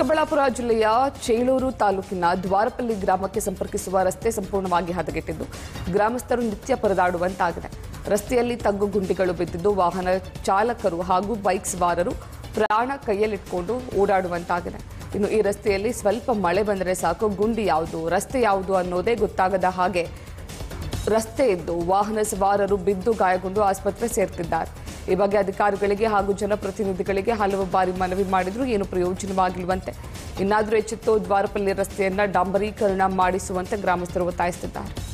ಚಿಕ್ಕಬಳ್ಳಾಪುರ ಜಿಲ್ಲೆಯ ಚೇಳೂರು ತಾಲೂಕಿನ ದ್ವಾರಪಲ್ಲಿ ಗ್ರಾಮಕ್ಕೆ ಸಂಪರ್ಕಿಸುವ ರಸ್ತೆ ಸಂಪೂರ್ಣವಾಗಿ ಹದಗೆಟ್ಟಿದ್ದು ಗ್ರಾಮಸ್ಥರು ನಿತ್ಯ ಪರದಾಡುವಂತಾಗಿದೆ ರಸ್ತೆಯಲ್ಲಿ ತಗ್ಗು ಗುಂಡಿಗಳು ಬಿದ್ದಿದ್ದು ವಾಹನ ಚಾಲಕರು ಹಾಗೂ ಬೈಕ್ ಸವಾರರು ಪ್ರಾಣ ಕೈಯಲ್ಲಿಟ್ಕೊಂಡು ಓಡಾಡುವಂತಾಗಿದೆ ಇನ್ನು ಈ ರಸ್ತೆಯಲ್ಲಿ ಸ್ವಲ್ಪ ಮಳೆ ಬಂದರೆ ಸಾಕು ಗುಂಡಿ ಯಾವುದು ರಸ್ತೆ ಯಾವುದು ಅನ್ನೋದೇ ಗೊತ್ತಾಗದ ಹಾಗೆ ರಸ್ತೆ ಇದ್ದು ವಾಹನ ಸವಾರರು ಬಿದ್ದು ಗಾಯಗೊಂಡು ಆಸ್ಪತ್ರೆ ಸೇರ್ತಿದ್ದಾರೆ ಈ ಬಗ್ಗೆ ಅಧಿಕಾರಿಗಳಿಗೆ ಹಾಗೂ ಜನಪ್ರತಿನಿಧಿಗಳಿಗೆ ಹಲವು ಬಾರಿ ಮನವಿ ಮಾಡಿದ್ರು ಏನು ಪ್ರಯೋಜನವಾಗಿಲ್ವಂತೆ ಇನ್ನಾದರೂ ಎಚ್ಚೆತ್ತು ದ್ವಾರಪಲ್ಲಿ ರಸ್ತೆಯನ್ನ ಡಾಂಬರೀಕರಣ ಮಾಡಿಸುವಂತೆ ಗ್ರಾಮಸ್ಥರು ಒತ್ತಾಯಿಸುತ್ತಿದ್ದಾರೆ